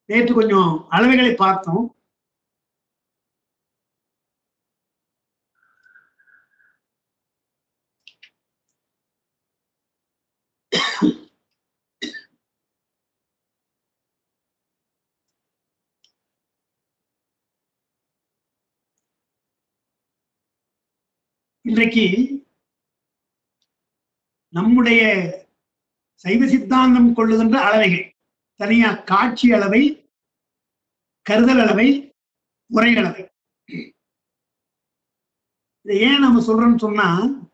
நேற்று கொஞ்சம் அளவைகளை பார்த்தோம் இன்றைக்கு நம்முடைய சைவ சித்தாந்தம் கொள்ளுகின்ற அளவைகள் தனியா காட்சி அளவை கருதல் அளவை உரை அளவை இதை ஏன் நம்ம சொல்றோம்னு சொன்னா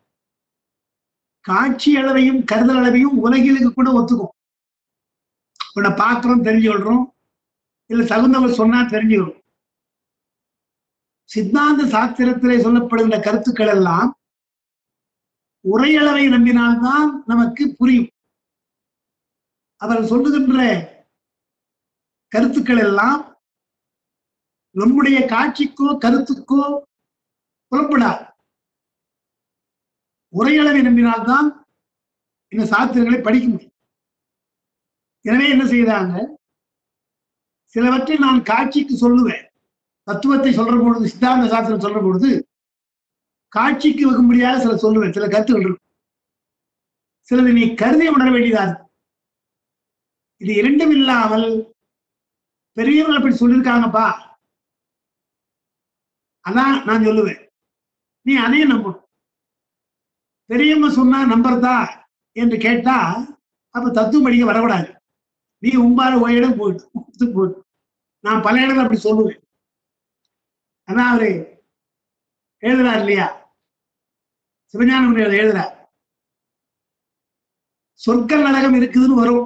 காட்சி அளவையும் கருதல் அளவையும் உலகிலுக்கு கூட ஒத்துக்கும் இப்ப பார்க்கிறோம் தெரிஞ்சுக்கொள்றோம் இல்ல தகுந்தவர் சொன்னா தெரிஞ்சுக்கிறோம் சித்தாந்த சாஸ்திரத்திலே சொல்லப்படுகின்ற கருத்துக்கள் எல்லாம் உரையளவை நம்பினால்தான் நமக்கு புரியும் அவர் சொல்லுகின்ற கருத்துக்கள் எல்லாம் நம்முடைய காட்சிக்கோ கருத்துக்கோ புலப்படாது உரையளவை நம்பினால்தான் இந்த சாஸ்திரங்களை படிக்க முடியும் எனவே என்ன செய்தாங்க சிலவற்றை நான் காட்சிக்கு சொல்லுவேன் தத்துவத்தை சொல்ற பொழுது சித்தாந்த சாஸ்திரம் சொல்ற பொழுது காட்சிக்கு வைக்கும்படியாக சில சொல்லுவேன் சில கருத்துகள் இருக்கும் சிலது நீ கருதி உணர வேண்டியதா இருக்கு இது இரண்டும் இல்லாமல் பெரியவர்கள் அப்படி சொல்லியிருக்காங்கப்பா அதான் நான் சொல்லுவேன் நீ அதையும் நம்பணும் பெரியவங்க சொன்னா நம்புறதா என்று கேட்டா அப்ப தத்துவம் படிக்க வரக்கூடாது நீ உம்பால ஒரு இடம் போயிட்டு போயிட்டு நான் பல இடங்கள் அப்படி சொல்லுவேன் ஆனா அவரு எழுதுறார் இல்லையா சிவஞான முனிவர் எழுதுறார் சொர்க்க நரகம் இருக்குதுன்னு வரும்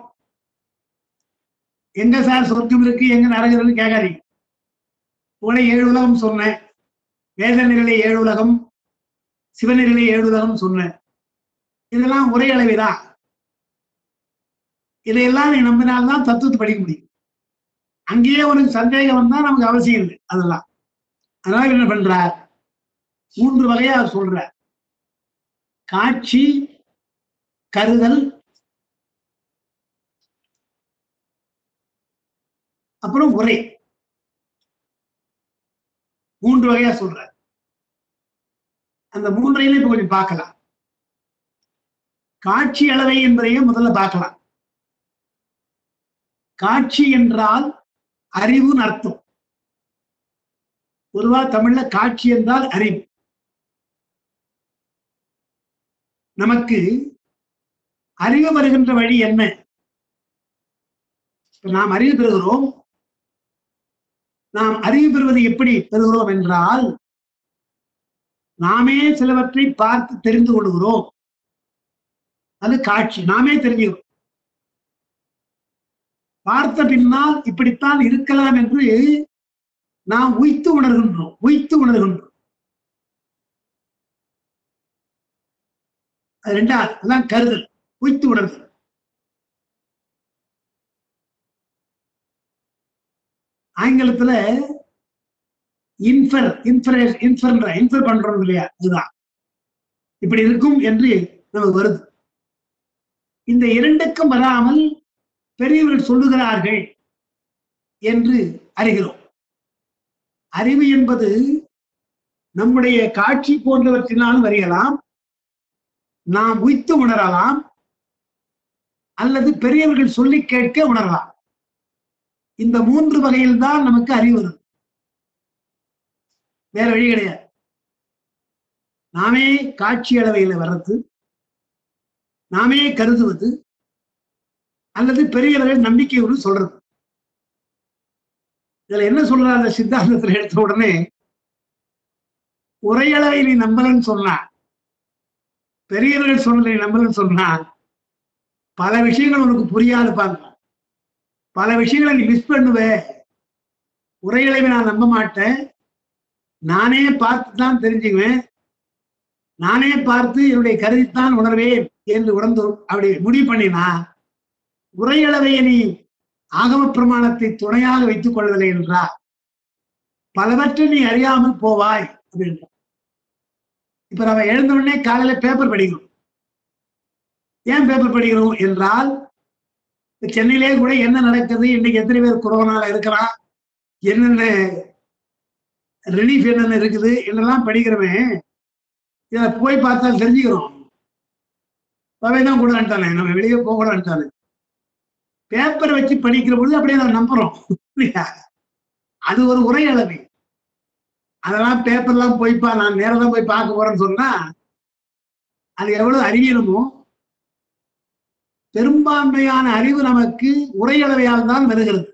எங்க சார் சொர்க்கம் இருக்கு எங்க நரகம் இருக்குன்னு கேட்காதீங்க உங்களை ஏழு உலகம் சொன்னேன் வேத நிலை ஏழு உலகம் சிவநிலை ஏழு உலகம் சொன்னேன் இதெல்லாம் ஒரே அளவிதான் இதையெல்லாம் நீ நம்பினால்தான் தத்துவத்தை படிக்க முடியும் அங்கேயே உனக்கு சந்தேகம் வந்தா நமக்கு அவசியம் இல்லை அதெல்லாம் அதனால என்ன பண்றார் மூன்று வகையா அவர் சொல்றார் காட்சி கருதல் அப்புறம் உரை மூன்று வகையா சொல்றார் அந்த மூன்றையில இப்ப கொஞ்சம் பார்க்கலாம் காட்சி அளவை என்பதையும் முதல்ல பார்க்கலாம் காட்சி என்றால் அறிவுன்னு அர்த்தம் பொதுவா தமிழ்ல காட்சி என்றால் அறிவு நமக்கு அறிவு வருகின்ற வழி என்ன இப்ப நாம் அறிவு பெறுகிறோம் நாம் அறிவு பெறுவது எப்படி பெறுகிறோம் என்றால் நாமே சிலவற்றை பார்த்து தெரிந்து கொள்கிறோம் அது காட்சி நாமே தெரிஞ்சுக்கிறோம் பார்த்த பின்னால் இப்படித்தான் இருக்கலாம் என்று நாம் உய்த்து உணர்கின்றோம் உய்த்து உணர்கின்றோம் அது ரெண்டாவது அதான் கருதல் உய்த்து உணர்தல் ஆங்கிலத்துல இன்ஃபர் இன்ஃபர் இன்ஃபர்ன்ற இன்ஃபர் பண்றோம் இல்லையா இதுதான் இப்படி இருக்கும் என்று நமக்கு வருது இந்த இரண்டுக்கும் வராமல் பெரியவர்கள் சொல்லுகிறார்கள் என்று அறிகிறோம் அறிவு என்பது நம்முடைய காட்சி போன்றவற்றினாலும் அறியலாம் நாம் உய்த்து உணரலாம் அல்லது பெரியவர்கள் சொல்லி கேட்க உணரலாம் இந்த மூன்று வகையில் தான் நமக்கு அறிவு வரும் வேற வழி கிடையாது நாமே காட்சி அளவையில வர்றது நாமே கருதுவது அல்லது பெரியவர்கள் நம்பிக்கையோடு சொல்றது இதுல என்ன சொல்ற அந்த சித்தாந்தத்துல எடுத்த உடனே உரையளவை நீ நம்பலன்னு சொன்னா பெரியவர்கள் சொன்னதை நம்பலன்னு சொன்னா பல விஷயங்கள் உனக்கு புரியாது பாருங்க பல விஷயங்களை நீ மிஸ் பண்ணுவ உரையளவை நான் நம்ப மாட்டேன் நானே பார்த்து தான் தெரிஞ்சுக்குவேன் நானே பார்த்து என்னுடைய கருதித்தான் உணர்வேன் என்று உணர்ந்து அப்படி முடிவு பண்ணினா உரையளவையை நீ ஆகம பிரமாணத்தை துணையாக வைத்துக் கொள்ளவில்லை என்றார் பலவற்றை நீ அறியாமல் போவாய் அப்படின்ற இப்ப நம்ம எழுந்த உடனே காலையில பேப்பர் படிக்கிறோம் ஏன் பேப்பர் படிக்கிறோம் என்றால் இப்ப சென்னையிலே கூட என்ன நடக்குது இன்னைக்கு எத்தனை பேர் கொரோனால இருக்கிறான் என்னென்ன ரிலீஃப் என்னென்ன இருக்குது என்னெல்லாம் படிக்கிறவன் இதை போய் பார்த்தா தெரிஞ்சுக்கிறோம் தான் கூட அனுட்டானே நம்ம வெளியே போக கூட அனுட்டானே பேப்பரை வச்சு படிக்கிற பொழுது அப்படியே நம்ம நம்புறோம் இல்லையா அது ஒரு உரை அளவு அதெல்லாம் பேப்பர்லாம் போய்ப்பா நான் நேரம் தான் போய் பார்க்க போறேன்னு சொன்னா அது எவ்வளவு அறிவியலுமோ பெரும்பான்மையான அறிவு நமக்கு உரையளவையால் தான் வருகிறது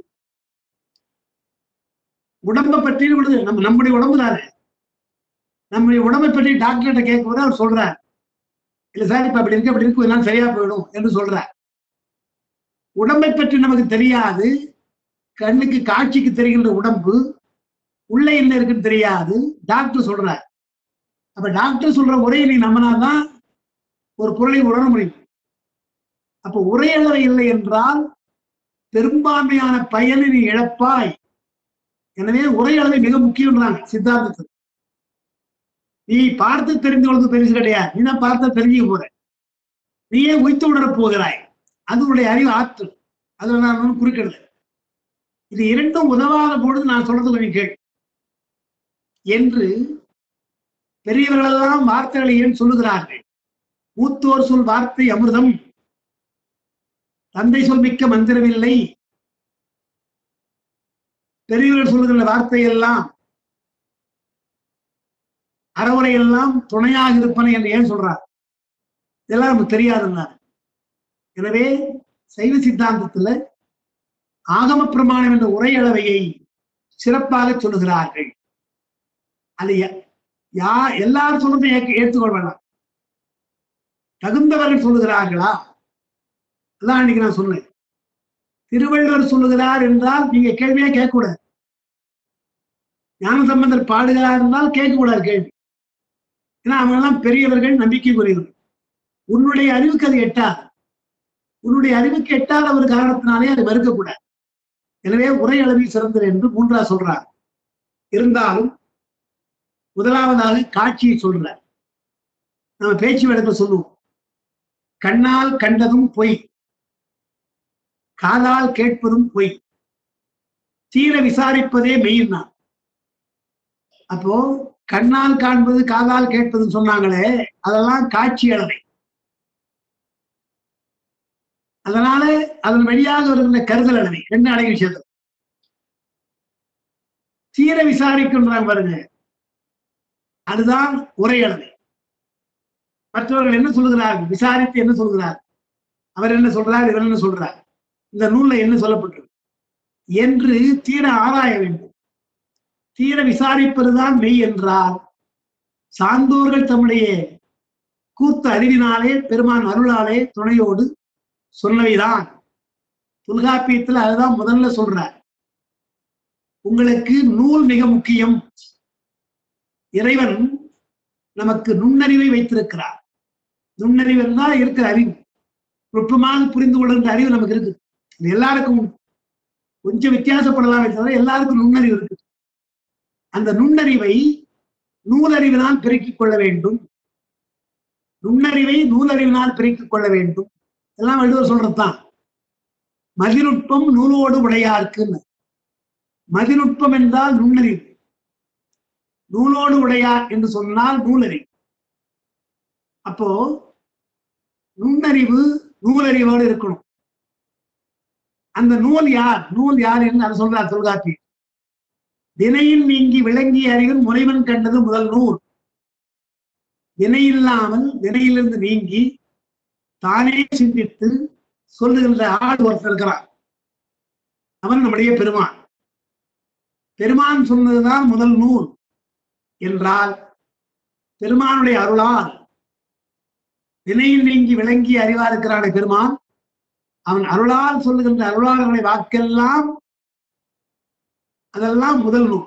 உடம்பை பற்றி விடுது நம்ம நம்முடைய உடம்பு தானே நம்முடைய உடம்பை பற்றி டாக்டர்கிட்ட கேட்கும்போது அவர் சொல்றார் இல்ல சார் இப்ப அப்படி இருக்கு அப்படி இருக்கு இதெல்லாம் சரியா போயிடும் என்று சொல்றார் உடம்பை பற்றி நமக்கு தெரியாது கண்ணுக்கு காட்சிக்கு தெரிகின்ற உடம்பு உள்ள என்ன இருக்குன்னு தெரியாது டாக்டர் சொல்றார் அப்ப டாக்டர் சொல்ற உரையை நீ நம்பினாதான் ஒரு பொருளை உணர முடியும் அப்ப உரையளவை இல்லை என்றால் பெரும்பான்மையான பயனை நீ இழப்பாய் எனவே உரையளவை மிக முக்கியம்ன்றாங்க சித்தாந்தத்தில் நீ பார்த்து தெரிந்து கொள்வது பெருசு கிடையாது நீ தான் பார்த்து தெரிஞ்சுக்க போற நீயே உய்த்து உணர போகிறாய் அது உன்னுடைய அறிவு ஆற்றல் அதுல நான் ஒன்றும் குறுக்கிறது இது இரண்டும் உதவாத பொழுது நான் சொல்றது கொஞ்சம் கேள் என்று பெரியவர்களெல்லாம் வார்த்தைகளை ஏன் சொல்லுகிறார்கள் மூத்தோர் சொல் வார்த்தை அமிர்தம் தந்தை சொல் மிக்க மந்திரமில்லை பெரியவர்கள் சொல்லுகிற வார்த்தை எல்லாம் அறவுரை எல்லாம் துணையாக இருப்பன என்று ஏன் சொல்றார் இதெல்லாம் நமக்கு தெரியாதுன்னா எனவே சைவ சித்தாந்தத்துல ஆகம பிரமாணம் என்ற உரை அளவையை சிறப்பாக சொல்லுகிறார்கள் அது ய- யா எல்லாரும் சொல்றதை ஏற்க- ஏற்றுக்கொள்ள வேண்டாம் தகுந்தவர்கள் சொல்லுகிறார்களா அதான் அன்னைக்கு நான் சொன்னேன் திருவள்ளுவர் சொல்லுகிறார் என்றால் நீங்க கேள்வியே கேட்கக்கூடாது ஞான சம்பந்தர் பாடுகிறார் என்றால் கேட்கக்கூடாது கேள்வி ஏன்னா அவங்க எல்லாம் பெரியவர்கள் நம்பிக்கைக்குரியவர்கள் உன்னுடைய அறிவுக்கு அது எட்டாது உன்னுடைய அறிவுக்கு எட்டாத ஒரு காரணத்தினாலே அதை மறுக்கக்கூடாது எனவே உரை அளவில் சிறந்தது என்று மூன்றா சொல்றார் இருந்தாலும் முதலாவதாக காட்சியை சொல்றார் நம்ம பேச்சு வழக்க சொல்லுவோம் கண்ணால் கண்டதும் பொய் காதால் கேட்பதும் பொய் தீர விசாரிப்பதே மெய்னா அப்போ கண்ணால் காண்பது காதால் கேட்பதுன்னு சொன்னாங்களே அதெல்லாம் காட்சி அளவை அதனால அதன் வழியாக வருகின்ற கருதல் அளவை ரெண்டு அடங்கி விஷயத்தில் தீர விசாரிக்கின்றாங்க பாருங்க அதுதான் உரை அளவை மற்றவர்கள் என்ன சொல்லுகிறார்கள் விசாரித்து என்ன சொல்கிறார் அவர் என்ன சொல்றார் இவர் என்ன சொல்றார் இந்த நூல்ல என்ன சொல்லப்பட்டிருக்கு என்று தீர ஆராய வேண்டும் தீர விசாரிப்பதுதான் மெய் என்றால் சான்றோர்கள் தம்முடைய கூத்த அறிவினாலே பெருமான் அருளாலே துணையோடு சொன்னவைதான் தொல்காப்பியத்துல அதுதான் முதல்ல சொல்றார் உங்களுக்கு நூல் மிக முக்கியம் இறைவன் நமக்கு நுண்ணறிவை வைத்திருக்கிறார் நுண்ணறிவு தான் இருக்கிற அறிவு நுட்பமாக புரிந்து கொள்கின்ற அறிவு நமக்கு இருக்கு இது எல்லாருக்கும் உண்டு. கொஞ்சம் வித்தியாசப்படலாமே தவிர எல்லாருக்கும் நுண்ணறிவு இருக்கு அந்த நுண்ணறிவை நூலறிவினால் பெருக்கிக் கொள்ள வேண்டும் நுண்ணறிவை நூலறிவினால் பெருக்கிக் கொள்ள வேண்டும் எல்லாம் வள்ளுவர் சொல்றதுதான் மதிநுட்பம் நூலோடு உடையார்க்குன்னு மதிநுட்பம் என்றால் நுண்ணறிவு நூலோடு உடையார் என்று சொன்னால் நூலறிவு அப்போ நுண்ணறிவு நூலறிவோடு இருக்கணும் அந்த நூல் யார் நூல் யார் என்று அதை சொல்றார் தொல்காப்பி வினையில் நீங்கி விளங்கிய அறிவின் முனைவன் கண்டது முதல் நூல் வினை இல்லாமல் வினையிலிருந்து நீங்கி தானே சிந்தித்து சொல்லுகின்ற ஆள் ஒருத்தர் இருக்கிறான் அவன் நம்முடைய பெருமான் பெருமான் சொன்னதுதான் முதல் நூல் என்றால் பெருமானுடைய அருளால் வினையில் நீங்கி விளங்கி அறிவா இருக்கிறானே பெருமான் அவன் அருளால் சொல்லுகின்ற அருளாளர்களை வாக்கெல்லாம் அதெல்லாம் முதல் நூல்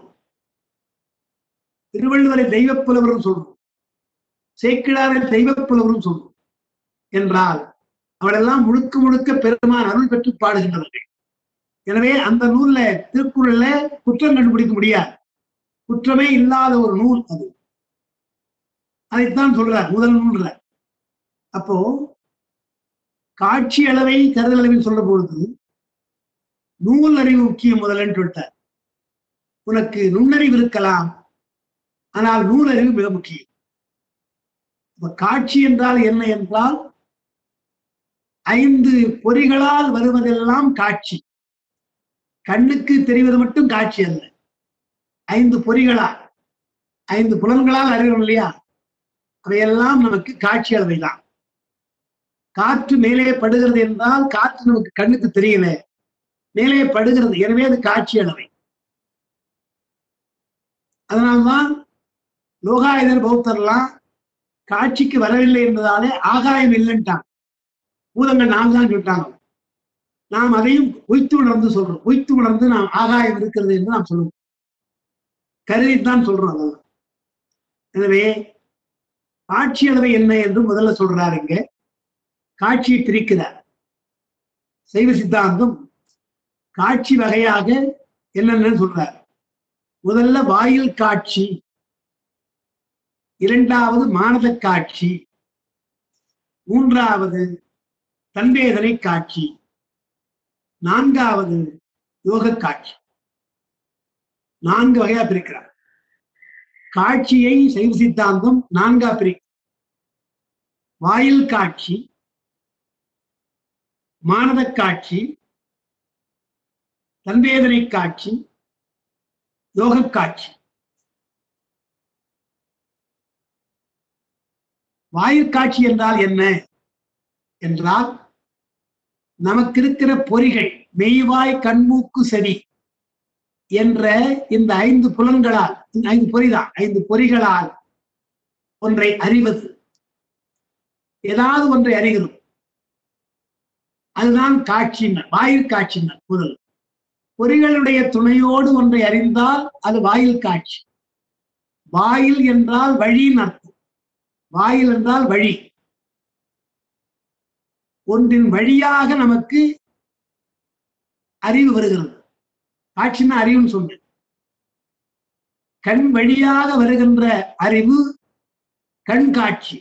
திருவள்ளுவரை தெய்வப் புலவரும் சொல்லும் சேக்கிழாரை தெய்வப் புலவரும் சொல்லும் என்றால் அவளெல்லாம் முழுக்க முழுக்க பெருமான் அருள் பெற்று பாடுகின்றவர்கள் எனவே அந்த நூல்ல திருக்குறள்ல குற்றம் கண்டுபிடிக்க முடியாது குற்றமே இல்லாத ஒரு நூல் அது அதைத்தான் சொல்றார் முதல் நூல்ல அப்போ காட்சி அளவை கருதல் அளவில் சொல்ற பொழுது நூல் அறிவு முக்கியம் முதலன்னு சொல்லிட்டார் உனக்கு நுண்ணறிவு இருக்கலாம் ஆனால் நூல் அறிவு மிக முக்கியம் இப்ப காட்சி என்றால் என்ன என்றால் ஐந்து பொறிகளால் வருவதெல்லாம் காட்சி கண்ணுக்கு தெரிவது மட்டும் காட்சி அல்ல ஐந்து பொறிகளால் ஐந்து புலன்களால் அறிகிறோம் இல்லையா அவையெல்லாம் நமக்கு காட்சி அளவைதான் காற்று மேலே படுகிறது என்றால் காற்று நமக்கு கண்ணுக்கு தெரியல மேலே படுகிறது எனவே அது காட்சி அளவை அதனால்தான் லோகாயுதர் பௌத்தர்லாம் காட்சிக்கு வரவில்லை என்பதாலே ஆகாயம் இல்லைன்ட்டாங்க பூதங்கள் நாம் தான் சொல்லிட்டாங்க நாம் அதையும் உய்த்து உணர்ந்து சொல்றோம் உய்த்து உணர்ந்து நாம் ஆகாயம் இருக்கிறது என்று நாம் சொல்லுவோம் கருதித்தான் சொல்றோம் அதெல்லாம் எனவே காட்சி அளவை என்ன என்று முதல்ல சொல்றாரு இங்க காட்சியை பிரிக்கிறார் சைவ சித்தாந்தம் காட்சி வகையாக என்னென்னு சொல்றார் முதல்ல வாயில் காட்சி இரண்டாவது மானத காட்சி மூன்றாவது தன்வேதனை காட்சி நான்காவது யோக காட்சி நான்கு வகையா பிரிக்கிறார் காட்சியை சைவ சித்தாந்தம் நான்கா பிரி வாயில் காட்சி மானத காட்சி தன்வேதனை காட்சி யோக காட்சி வாயில் காட்சி என்றால் என்ன என்றால் நமக்கு இருக்கிற பொறிகள் மெய்வாய் கண்மூக்கு செடி என்ற இந்த ஐந்து புலன்களால் இந்த ஐந்து பொறிதான் ஐந்து பொறிகளால் ஒன்றை அறிவது ஏதாவது ஒன்றை அறிகிறோம் அதுதான் காட்சியினர் வாயில் காட்சியினர் முதல் பொறிகளுடைய துணையோடு ஒன்றை அறிந்தால் அது வாயில் காட்சி வாயில் என்றால் வழியின் அர்த்தம் வாயில் என்றால் வழி ஒன்றின் வழியாக நமக்கு அறிவு வருகிறது காட்சின்னா அறிவுன்னு சொன்னேன் கண் வழியாக வருகின்ற அறிவு கண் காட்சி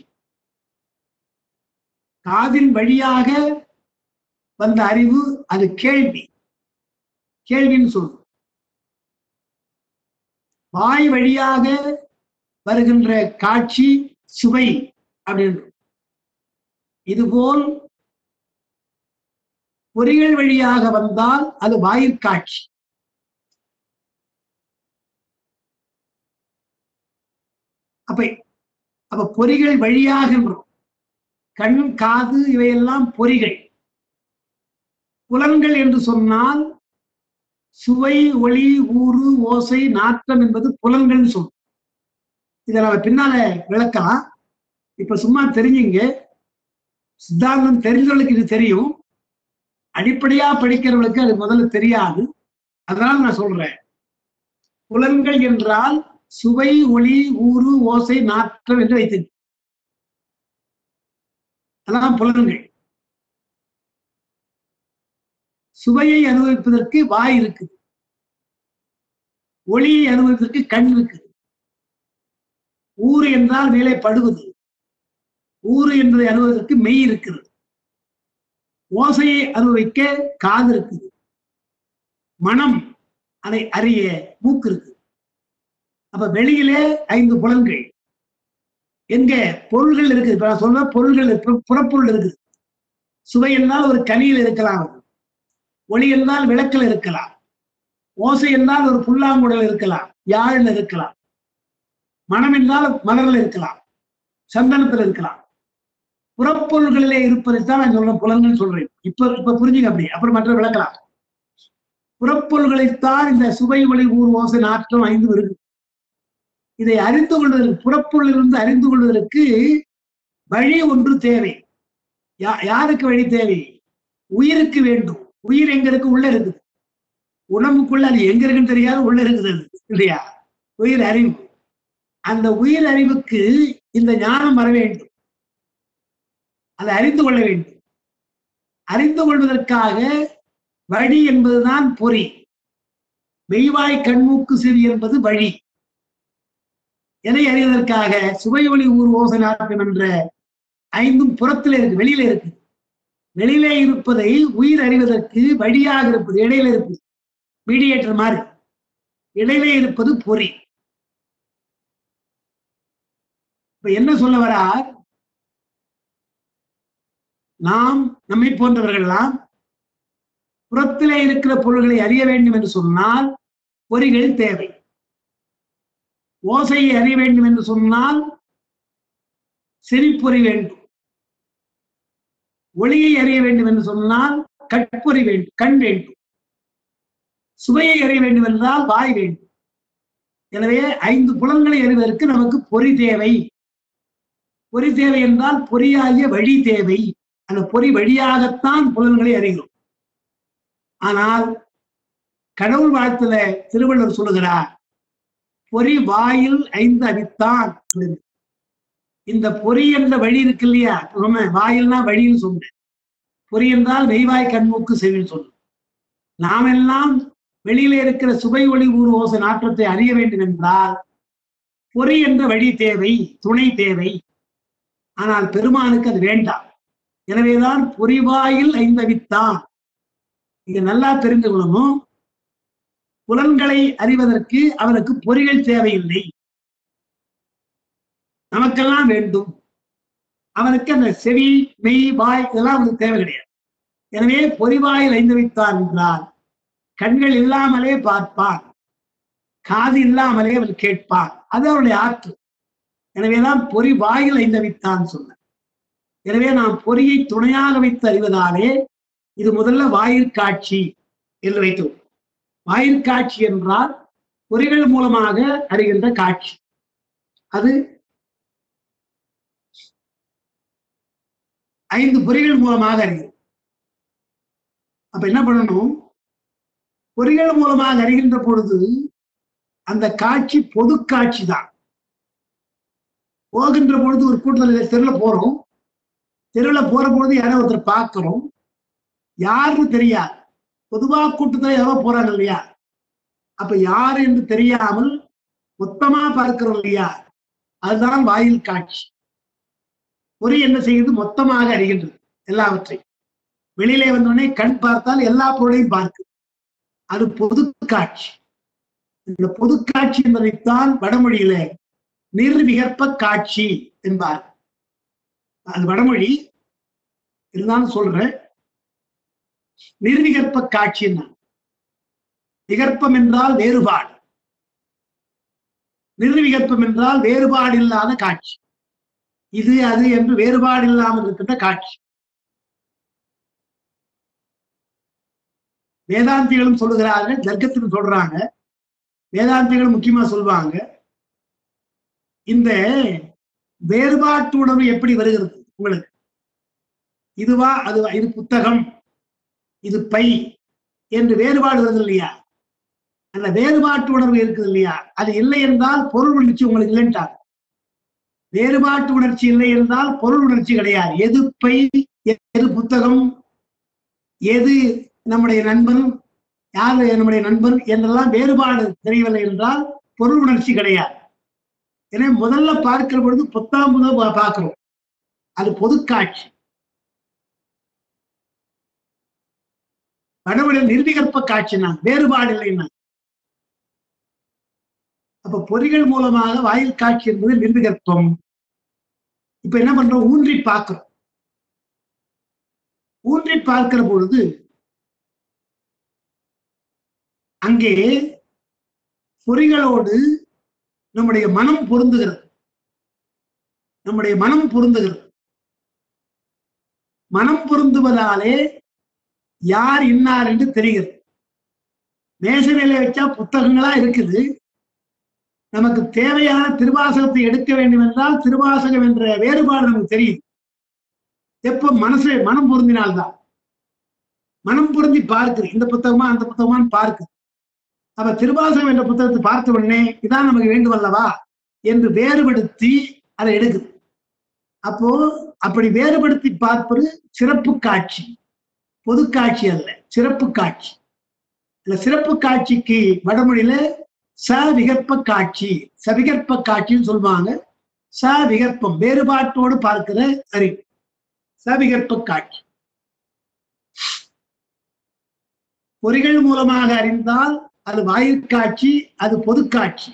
காதின் வழியாக வந்த அறிவு அது கேள்வி கேள்வின்னு சொல்லும் வாய் வழியாக வருகின்ற காட்சி சுவை அப்படின்னு இதுபோல் பொறிகள் வழியாக வந்தால் அது வாயிற்காட்சி அப்ப அப்ப பொறிகள் வழியாகின்றோம் கண் காது இவையெல்லாம் பொறிகள் புலன்கள் என்று சொன்னால் சுவை ஒளி ஊறு ஓசை நாற்றம் என்பது புலன்கள் சொல்லும் இதை நம்ம பின்னால விளக்கலாம் இப்ப சும்மா தெரிஞ்சுங்க சித்தாந்தம் தெரிஞ்சவர்களுக்கு இது தெரியும் அடிப்படையா படிக்கிறவர்களுக்கு அது முதல்ல தெரியாது அதனால நான் சொல்றேன் புலன்கள் என்றால் சுவை ஒளி ஊறு ஓசை நாற்றம் என்று வைத்து அதான் புலன்கள் சுவையை அனுபவிப்பதற்கு வாய் இருக்குது ஒளியை அனுபவிப்பதற்கு கண் இருக்குது ஊறு என்றால் மேலே படுவது ஊறு என்பதை அனுபவதற்கு மெய் இருக்கிறது ஓசையை அனுபவிக்க காது இருக்குது மனம் அதை அறிய மூக்கு இருக்கு அப்ப வெளியிலே ஐந்து புலன்கள் எங்க பொருள்கள் இருக்குது இப்ப நான் சொல்ற பொருள்கள் இருக்கு, புறப்பொருள் இருக்குது சுவை என்றால் ஒரு கனியில் இருக்கலாம் ஒளி என்றால் விளக்கில் இருக்கலாம் ஓசை என்றால் ஒரு புல்லாங்குழல் இருக்கலாம் யாழில் இருக்கலாம் மனம் என்றால் மலரில் இருக்கலாம் சந்தனத்தில் இருக்கலாம் புறப்பொருள்களிலே இருப்பதைத்தான் நான் சொல்றேன் புலன்கள் சொல்றேன் இப்ப இப்ப புரிஞ்சுங்க அப்படி அப்புறம் மற்ற விளக்கலாம் புறப்பொருள்களைத்தான் இந்த சுவை ஒளி ஊர் ஓசை நாற்றம் ஐந்து இருக்கு இதை அறிந்து கொள்வதற்கு புறப்பொருளிலிருந்து அறிந்து கொள்வதற்கு வழி ஒன்று தேவை யா யாருக்கு வழி தேவை உயிருக்கு வேண்டும் உயிர் எங்க இருக்கு உள்ள இருக்குது உடம்புக்குள்ள அது எங்க இருக்குன்னு தெரியாது உள்ள இருக்குது அது இல்லையா உயிர் அறிவு அந்த உயிர் அறிவுக்கு இந்த ஞானம் வர வேண்டும் அதை அறிந்து கொள்ள வேண்டும் அறிந்து கொள்வதற்காக வழி என்பதுதான் பொறி மெய்வாய் கண்மூக்கு செவி என்பது வழி எதை அறிவதற்காக சுவை ஒளி ஊர் ஓசை நாட்டம் என்ற ஐந்தும் புறத்துல இருக்கு வெளியில இருக்கு வெளியிலே இருப்பதை உயிர் அறிவதற்கு வழியாக இருப்பது இடையில இருப்பது மீடியேட்டர் மாதிரி இடையிலே இருப்பது பொறி இப்ப என்ன சொல்ல வரார் நாம் நம்மை போன்றவர்கள்லாம் புறத்திலே இருக்கிற பொருள்களை அறிய வேண்டும் என்று சொன்னால் பொறிகள் தேவை ஓசையை அறிய வேண்டும் என்று சொன்னால் செறிப்பொறி வேண்டும் ஒளியை அறிய வேண்டும் என்று சொன்னால் கட்பொறி வேண்டும் கண் வேண்டும் சுவையை அறிய வேண்டும் என்றால் வாய் வேண்டும் எனவே ஐந்து புலன்களை அறிவதற்கு நமக்கு பொறி தேவை பொறி தேவை என்றால் பொறியாகிய வழி தேவை அந்த பொறி வழியாகத்தான் புலன்களை அறிகிறோம் ஆனால் கடவுள் வாழ்த்துல திருவள்ளுவர் சொல்லுகிறார் பொறி வாயில் ஐந்து அவித்தான் அப்படின்னு. இந்த பொறி என்ற வழி இருக்கு இல்லையா சொன்ன வாயில்னா வழின்னு சொன்னேன் பொறி என்றால் மெய்வாய் கண்மூக்கு செவின்னு சொன்னேன் நாம் எல்லாம் வெளியில இருக்கிற சுவை ஒளி ஊர் ஓசை நாற்றத்தை அறிய வேண்டும் என்றால் பொறி என்ற வழி தேவை துணை தேவை ஆனால் பெருமானுக்கு அது வேண்டாம் எனவேதான் பொறிவாயில் ஐந்தவித்தான் இங்க நல்லா தெரிந்து கொள்ளணும் புலன்களை அறிவதற்கு அவனுக்கு பொறிகள் தேவையில்லை நமக்கெல்லாம் வேண்டும் அவனுக்கு அந்த செவி மெய் வாய் இதெல்லாம் அவனுக்கு தேவை கிடையாது எனவே பொறிவாயில் ஐந்து வைத்தான் என்றால் கண்கள் இல்லாமலே பார்ப்பான் காது இல்லாமலே அவன் கேட்பான் அது அவனுடைய ஆற்று எனவேதான் பொறி வாயில் ஐந்து வைத்தான் சொன்ன எனவே நாம் பொறியை துணையாக வைத்து அறிவதாலே இது முதல்ல வாயில் காட்சி என்று வைத்தோம் வாயில் காட்சி என்றால் பொறிகள் மூலமாக அறிகின்ற காட்சி அது ஐந்து பொறிகள் மூலமாக அறிகிறோம் அப்ப என்ன பண்ணணும் பொறிகள் மூலமாக அறிகின்ற பொழுது அந்த காட்சி பொது காட்சி தான் போகின்ற பொழுது ஒரு கூட்டத்தில் தெருவில் போறோம் தெருவில் போற பொழுது யாரோ ஒருத்தர் பார்க்கிறோம் யாருன்னு தெரியாது பொதுவா கூட்டத்துல யாரோ போறாங்க இல்லையா அப்ப யார் என்று தெரியாமல் மொத்தமா பார்க்கிறோம் இல்லையா அதுதான் வாயில் காட்சி பொறி என்ன செய்யுது மொத்தமாக அறிகின்றது எல்லாவற்றையும் வெளியிலே வந்தோடனே கண் பார்த்தால் எல்லா பொருளையும் பார்க்குது அது பொது காட்சி இந்த பொது காட்சி என்பதைத்தான் வடமொழியில நிர்விகற்ப காட்சி என்பார் அது வடமொழி இருந்தாலும் சொல்றேன் நிர்விகற்ப காட்சி என்ன விகற்பம் என்றால் வேறுபாடு நிர்விகற்பம் என்றால் வேறுபாடு இல்லாத காட்சி இது அது என்று வேறுபாடு இல்லாமல் இருக்கின்ற காட்சி வேதாந்திகளும் சொல்லுகிறார்கள் ஜர்க்கத்திலும் சொல்றாங்க வேதாந்திகளும் முக்கியமா சொல்லுவாங்க இந்த வேறுபாட்டு உணர்வு எப்படி வருகிறது உங்களுக்கு இதுவா அதுவா இது புத்தகம் இது பை என்று வேறுபாடு வருது இல்லையா அந்த வேறுபாட்டு உணர்வு இருக்குது இல்லையா அது இல்லை என்றால் பொருள் உணர்ச்சி உங்களுக்கு இல்லைன்றார் வேறுபாட்டு உணர்ச்சி இல்லை என்றால் பொருள் உணர்ச்சி கிடையாது எது பை எது புத்தகம் எது நம்முடைய நண்பன் யாரு நம்முடைய நண்பன் என்றெல்லாம் வேறுபாடு தெரியவில்லை என்றால் பொருள் உணர்ச்சி கிடையாது எனவே முதல்ல பார்க்கிற பொழுது புத்தாம் முதல் பா- பார்க்கிறோம் அது பொது காட்சி வடவழியில் நிர்விகற்ப காட்சினா வேறுபாடு இல்லைன்னா அப்ப பொறிகள் மூலமாக வாயில் காட்சி என்பது நிர்விகற்பம் இப்ப என்ன பண்றோம் ஊன்றி பார்க்கிறோம் ஊன்றி பார்க்கிற பொழுது அங்கே பொறிகளோடு நம்முடைய மனம் பொருந்துகிறது நம்முடைய மனம் பொருந்துகிறது மனம் பொருந்துவதாலே யார் இன்னார் என்று தெரிகிறது மேசையில வச்சா புத்தகங்களா இருக்குது நமக்கு தேவையான திருவாசகத்தை எடுக்க வேண்டும் என்றால் திருவாசகம் என்ற வேறுபாடு நமக்கு தெரியுது எப்ப மனசு மனம் பொருந்தினால்தான் மனம் பொருந்தி பார்க்குது இந்த புத்தகமா அந்த புத்தகமான்னு பார்க்குது அப்ப திருவாசகம் என்ற புத்தகத்தை பார்த்த உடனே இதான் நமக்கு வேண்டும் அல்லவா என்று வேறுபடுத்தி அதை எடுக்குது அப்போ அப்படி வேறுபடுத்தி பார்ப்பது சிறப்பு காட்சி பொது காட்சி அல்ல சிறப்பு காட்சி இந்த சிறப்பு காட்சிக்கு வடமொழியில ச விகற்ப காட்சி சவிகற்ப காட்சின்னு சொல்லுவாங்க ச விகற்பம் வேறுபாட்டோடு பார்க்கிற அறிவு சவிகற்ப காட்சி பொறிகள் மூலமாக அறிந்தால் அது வாயிற்காட்சி அது பொதுக்காட்சி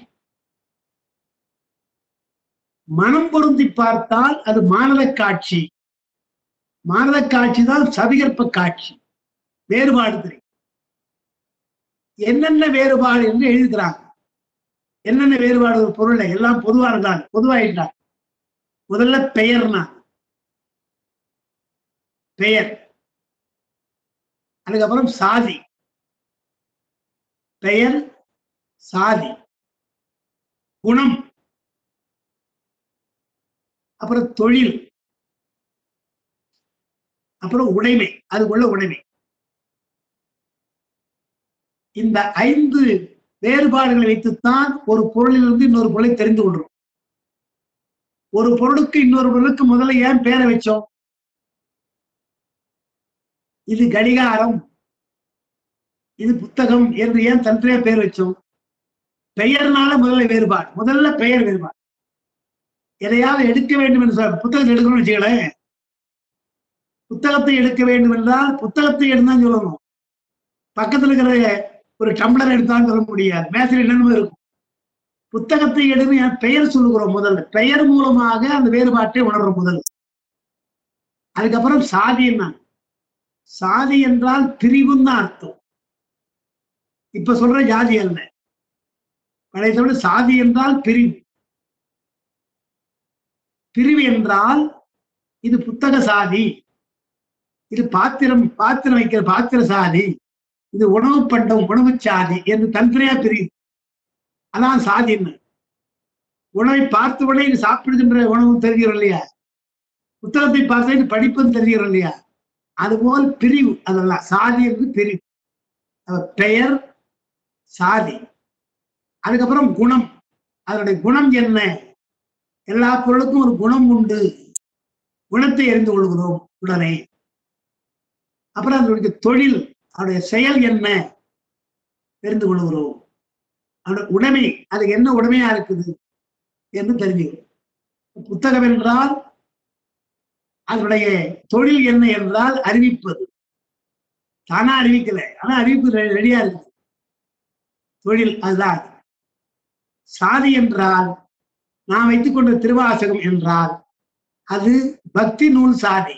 மனம் பொருந்தி பார்த்தால் அது மானத காட்சி மானத காட்சி தான் சவிகற்ப காட்சி வேறுபாடு தெரியும் என்னென்ன வேறுபாடு என்று எழுதுகிறாங்க என்னென்ன வேறுபாடு ஒரு பொருளை எல்லாம் பொதுவானதான் பொதுவாயிட்டாங்க முதல்ல பெயர்னா பெயர் அதுக்கப்புறம் சாதி பெயர் சாதி குணம் அப்புறம் தொழில் அப்புறம் உடைமை அதுக்குள்ள உடைமை இந்த ஐந்து வேறுபாடுகளை வைத்துத்தான் ஒரு பொருளிலிருந்து இன்னொரு பொருளை தெரிந்து கொள்றோம் ஒரு பொருளுக்கு இன்னொரு பொருளுக்கு முதல்ல ஏன் பேரை வச்சோம் இது கடிகாரம் இது புத்தகம் என்று ஏன் தன்றைய பேர் வச்சோம் பெயர்னால முதல்ல வேறுபாடு முதல்ல பெயர் வேறுபாடு எதையாவது எடுக்க வேண்டும் என்று சொல்ல புத்தகத்தை எடுக்கணும்னு வச்சுக்கலேன் புத்தகத்தை எடுக்க வேண்டும் என்றால் புத்தகத்தை எடுத்தான் சொல்லணும் பக்கத்துல இருக்கிற ஒரு டம்ளர் எடுத்தாலும் சொல்ல முடியாது மேசையில் என்னென்ன இருக்கும் புத்தகத்தை எடுத்து என் பெயர் சொல்லுகிறோம் முதல்ல பெயர் மூலமாக அந்த வேறுபாட்டை உணர்றோம் முதல்ல அதுக்கப்புறம் சாதி என்ன சாதி என்றால் பிரிவுன்னு தான் அர்த்தம் இப்ப சொல்ற ஜாதி அல்ல பழைய தமிழ் சாதி என்றால் பிரிவு பிரிவு என்றால் இது புத்தக சாதி இது பாத்திரம் பாத்திரம் வைக்கிற பாத்திர சாதி இது உணவு பண்டம் உணவு சாதி என்று தனித்தனியா பிரிவு அதான் சாதி என்ன உணவை பார்த்த உடனே இது சாப்பிடுகின்ற உணவு தெரிகிறோம் இல்லையா புத்தகத்தை பார்த்து இது படிப்புன்னு தெரிகிறோம் இல்லையா அதுபோல் பிரிவு அதெல்லாம் சாதி என்று பிரிவு அது பெயர் சாதி அதுக்கப்புறம் குணம் அதனுடைய குணம் என்ன எல்லா பொருளுக்கும் ஒரு குணம் உண்டு குணத்தை அறிந்து கொள்கிறோம் உடனே அப்புறம் அதனுடைய தொழில் அவருடைய செயல் என்ன தெரிந்து கொள்கிறோம் அவருடைய உடைமை அது என்ன உடைமையா இருக்குது என்று தெரிஞ்சுக்கிறோம் புத்தகம் என்றால் அதனுடைய தொழில் என்ன என்றால் அறிவிப்பது தானா அறிவிக்கல ஆனா அறிவிப்பு ரெ- ரெடியா இருக்கு தொழில் அதுதான் அது. சாதி என்றால் நான் வைத்துக் கொண்ட திருவாசகம் என்றால் அது பக்தி நூல் சாதி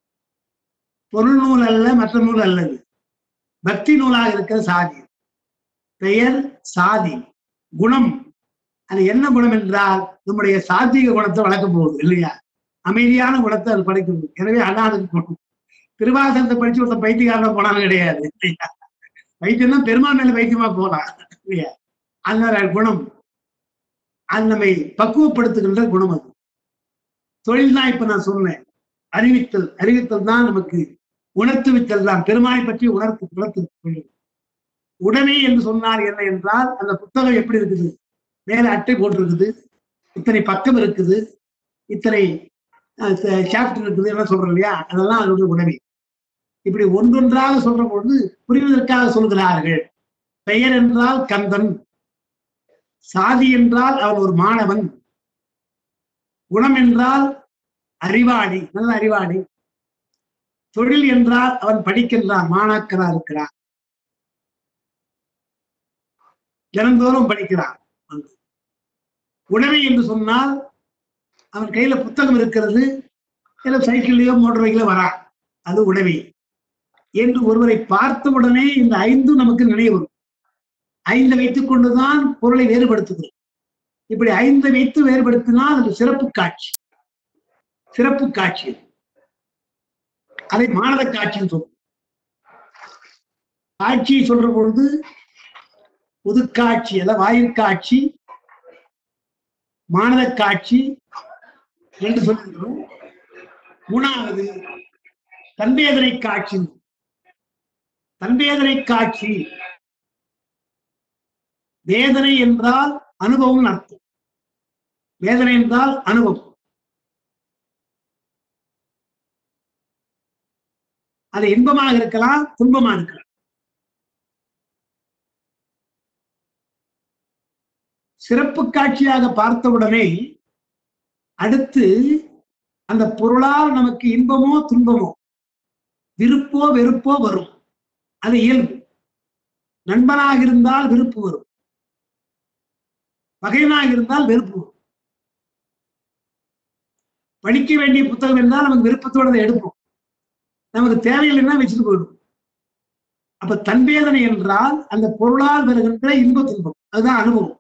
பொருள் நூல் அல்ல மற்ற நூல் அல்லது பக்தி நூலாக இருக்கிற சாதி பெயர் சாதி குணம் அது என்ன குணம் என்றால் நம்முடைய சாத்வீக குணத்தை வளர்க்க போகுது இல்லையா அமைதியான குணத்தை அது படைக்கிறது எனவே அண்ணாதுக்கு குணம் திருவாசகத்தை படிச்சு ஒருத்தன் பைத்தியக்காரன போனாலும் கிடையாது இல்லையா பைத்தியம் தான் பெருமாள் மேல பைத்தியமா போலாம் இல்லையா அந்த குணம் அது நம்மை பக்குவப்படுத்துகின்ற குணம் அது தொழில் தான் இப்ப நான் சொன்னேன் அறிவித்தல் அறிவித்தல் தான் நமக்கு உணர்த்துவித்தல் தான் பெருமானை பற்றி உணர்த்து உணர்த்து தொழில் உடைமை என்று சொன்னார் என்ன என்றால் அந்த புத்தகம் எப்படி இருக்குது மேல அட்டை போட்டிருக்குது இத்தனை பக்கம் இருக்குது இத்தனை சாப்டர் இருக்குது என்ன சொல்றோம் இல்லையா அதெல்லாம் அதனுடைய உடைமை இப்படி ஒன்றொன்றாக சொல்ற பொழுது புரிவதற்காக சொல்கிறார்கள் பெயர் என்றால் கந்தன் சாதி என்றால் அவன் ஒரு மாணவன் குணம் என்றால் அறிவாளி நல்ல அறிவாளி தொழில் என்றால் அவன் படிக்கின்றான் மாணாக்கரா இருக்கிறான் தினந்தோறும் படிக்கிறான் உணவை என்று சொன்னால் அவன் கையில புத்தகம் இருக்கிறது இல்ல சைக்கிள்லயோ மோட்டர் பைக்ல வரான் அது உணவி என்று ஒருவரை பார்த்த உடனே இந்த ஐந்தும் நமக்கு நினைவு வரும் ஐந்தை வைத்துக் கொண்டுதான் பொருளை வேறுபடுத்துகிறோம் இப்படி ஐந்தை வைத்து வேறுபடுத்தினால் அது சிறப்பு காட்சி சிறப்பு காட்சி அதை மானத காட்சின்னு சொல்றோம் காட்சி சொல்ற பொழுது புதுக்காட்சி அதாவது வாயிற்காட்சி மானத காட்சி என்று சொல்லுகிறோம் மூணாவது தன்பேதனை காட்சி தன்பேதனை காட்சி வேதனை என்றால் அனுபவம் அர்த்தம் வேதனை என்றால் அனுபவம் அது இன்பமாக இருக்கலாம் துன்பமாக இருக்கலாம் சிறப்பு காட்சியாக பார்த்தவுடனே அடுத்து அந்த பொருளால் நமக்கு இன்பமோ துன்பமோ விருப்போ வெறுப்போ வரும் அது இயல்பு நண்பனாக இருந்தால் விருப்பு வரும் பகைவனாக இருந்தால் வெறுப்பு வரும் படிக்க வேண்டிய புத்தகம் இருந்தால் நமக்கு விருப்பத்தோட அதை எடுப்போம் நமக்கு தேவையில்லைன்னா வச்சுட்டு போயிடும் அப்ப தன்வேதனை என்றால் அந்த பொருளால் வருகின்ற இன்ப துன்பம் அதுதான் அனுபவம்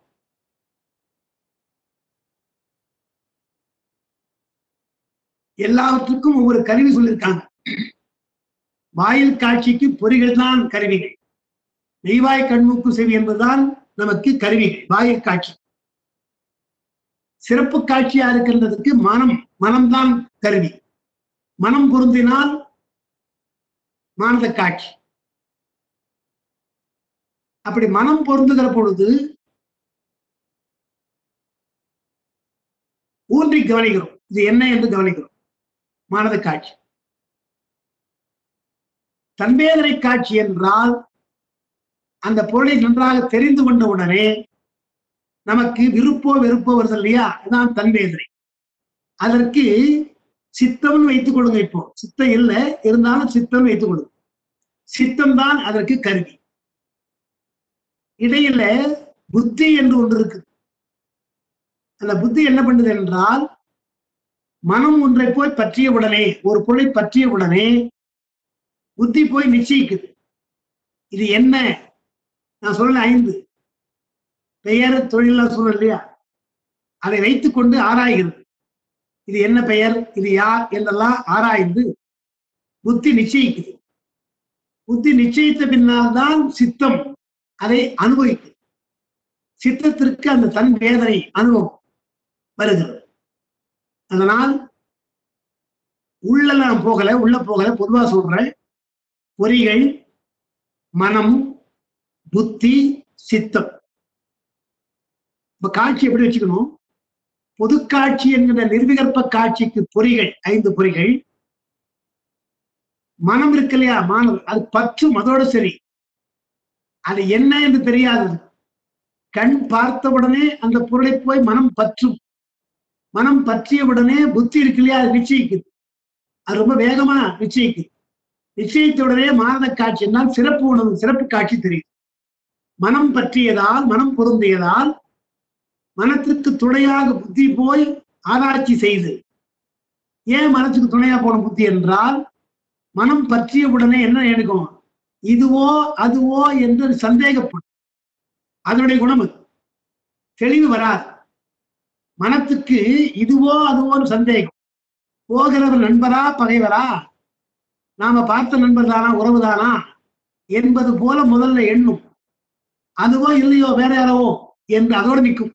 எல்லாவற்றுக்கும் ஒவ்வொரு கருவி சொல்லியிருக்காங்க வாயில் காட்சிக்கு பொறிகள் தான் கருவிகள் நெய்வாய் கண்மூக்கு செவி என்பதுதான் நமக்கு கருவிகள் வாயில் காட்சி சிறப்பு காட்சியா இருக்கின்றதுக்கு மனம் மனம்தான் கருவி மனம் பொருந்தினால் மானத காட்சி அப்படி மனம் பொருந்துகிற பொழுது ஊன்றி கவனிக்கிறோம் இது என்ன என்று கவனிக்கிறோம் மானத காட்சி தன்வேதனை காட்சி என்றால் அந்த பொருளை நன்றாக தெரிந்து கொண்ட உடனே நமக்கு விருப்போ வெறுப்போ வருது இல்லையா அதுதான் தன்வேதனை அதற்கு சித்தம்னு வைத்துக் கொள்ளுங்க இப்போ சித்தம் இல்லை இருந்தாலும் சித்தம் வைத்துக் கொள்ளுங்க சித்தம் தான் அதற்கு கருவி இடையில புத்தி என்று ஒன்று இருக்கு அந்த புத்தி என்ன பண்ணுது என்றால் மனம் ஒன்றை போய் பற்றிய உடனே ஒரு பொருளை பற்றிய உடனே புத்தி போய் நிச்சயிக்குது இது என்ன நான் சொல்ல ஐந்து பெயர் தொழிலாம் சொல்ல இல்லையா அதை வைத்துக்கொண்டு ஆராய்கிறது இது என்ன பெயர் இது யார் என்றெல்லாம் ஆராய்ந்து புத்தி நிச்சயிக்குது புத்தி நிச்சயித்த பின்னால் தான் சித்தம் அதை அனுபவிக்குது சித்தத்திற்கு அந்த தன் வேதனை அனுபவம் வருகிறது அதனால் உள்ள நான் போகல உள்ள போகல பொதுவா சொல்றேன் பொறிகள் மனம் புத்தி சித்தம் இப்ப காட்சி எப்படி வச்சுக்கணும் பொது காட்சி என்கிற நிர்விகற்ப காட்சிக்கு பொறிகள் ஐந்து பொறிகள் மனம் இருக்கு இல்லையா மானம் அது பற்றும் அதோட சரி அது என்ன என்று தெரியாது கண் பார்த்தவுடனே அந்த பொருளை போய் மனம் பற்றும் மனம் பற்றியவுடனே புத்தி இருக்கு இல்லையா அது நிச்சயிக்குது அது ரொம்ப வேகமா நிச்சயிக்குது நிச்சயித்த உடனே மானத காட்சி என்றால் சிறப்பு உணவு சிறப்பு காட்சி தெரியும் மனம் பற்றியதால் மனம் பொருந்தியதால் மனத்திற்கு துணையாக புத்தி போய் ஆராய்ச்சி செய்து ஏன் மனசுக்கு துணையா போன புத்தி என்றால் மனம் பற்றிய உடனே என்ன எடுக்கும் இதுவோ அதுவோ என்று சந்தேகப்படும் அதனுடைய குணம் அது. தெளிவு வராது மனத்துக்கு இதுவோ அதுவோன்னு சந்தேகம் போகிறவர் நண்பரா பகைவரா நாம பார்த்த நண்பர் தானா உறவு தானா என்பது போல முதல்ல எண்ணும் அதுவோ இல்லையோ வேற யாரோ என்று அதோடு நிற்கும்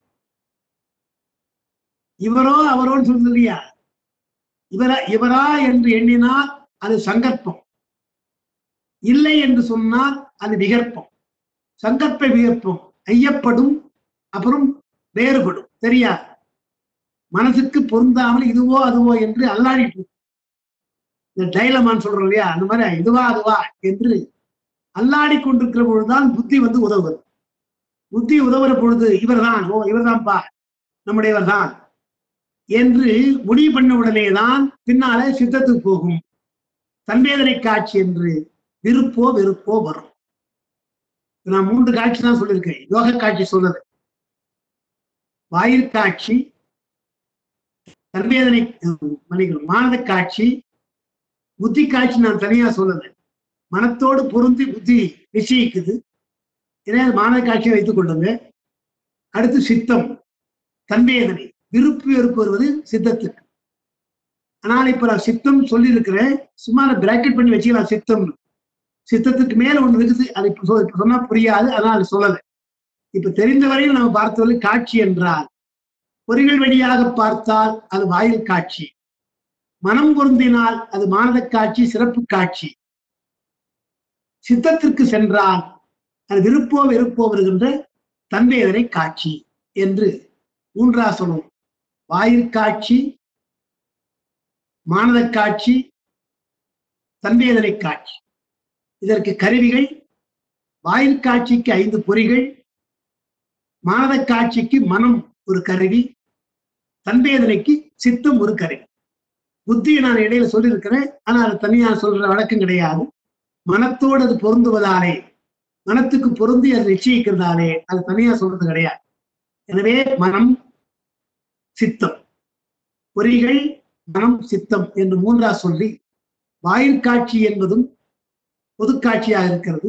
இவரோ அவரோன்னு சொல்றது இல்லையா இவரா இவரா என்று எண்ணினால் அது சங்கற்பம் இல்லை என்று சொன்னால் அது விகற்பம் சங்கற்ப விகற்பம் ஐயப்படும் அப்புறம் வேறுபடும் தெரியாது மனசுக்கு பொருந்தாமல் இதுவோ அதுவோ என்று அல்லாடிட்டு இந்த டைலமான் சொல்றோம் இல்லையா அந்த மாதிரி இதுவா அதுவா என்று அல்லாடி கொண்டிருக்கிற பொழுதுதான் புத்தி வந்து உதவுது புத்தி உதவுற பொழுது இவர்தான் ஓ இவர்தான்ப்பா நம்முடையவர் தான் என்று முடிவு பண்ண உடனே தான் பின்னாலே சித்தத்துக்கு போகும் தன்வேதனை காட்சி என்று விருப்போ வெறுப்போ வரும் நான் மூன்று காட்சி தான் சொல்லியிருக்கேன் யோக காட்சி சொன்னது வாயில் காட்சி தன்வேதனை மன்னிக்கணும் மானத காட்சி புத்தி காட்சி நான் தனியா சொல்லல மனத்தோடு பொருந்தி புத்தி நிச்சயிக்குது இதே மானத காட்சியை வைத்துக் கொள்ளுங்க அடுத்து சித்தம் தன்வேதனை விருப்பு வெறுப்பு வருவது சித்தத்துக்கு ஆனால் இப்ப நான் சித்தம் சொல்லி இருக்கிறேன் சும்மா பிராக்கெட் பண்ணி வச்சுக்கலாம் சித்தம் சித்தத்துக்கு மேல ஒண்ணு இருக்குது அது இப்ப சொ- இப்ப சொன்னா புரியாது அதனால சொல்லலை இப்ப தெரிந்த வரையில் நம்ம பார்த்தவரை காட்சி என்றால் பொறிகள் வழியாக பார்த்தால் அது வாயில் காட்சி மனம் பொருந்தினால் அது மானத காட்சி சிறப்பு காட்சி சித்தத்திற்கு சென்றால் அது விருப்போ வெறுப்போ வருகின்ற தன்வேதனை காட்சி என்று மூன்றா சொல்லும் வாயில் காட்சி மானத காட்சி தன்வேதனை காட்சி இதற்கு கருவிகள் வாயில் காட்சிக்கு ஐந்து பொறிகள் மானத காட்சிக்கு மனம் ஒரு கருவி தன்வேதனைக்கு சித்தம் ஒரு கருவி புத்தியை நான் இடையில சொல்லியிருக்கிறேன் ஆனா அது தனியா சொல்ற வழக்கம் கிடையாது மனத்தோடு அது பொருந்துவதாலே மனத்துக்கு பொருந்தி அது நிச்சயிக்கிறதாலே அது தனியா சொல்றது கிடையாது எனவே மனம் சித்தம் பொறிகள் மனம் சித்தம் என்று மூன்றா சொல்லி வாயிற்காட்சி என்பதும் பொதுக்காட்சியாக இருக்கிறது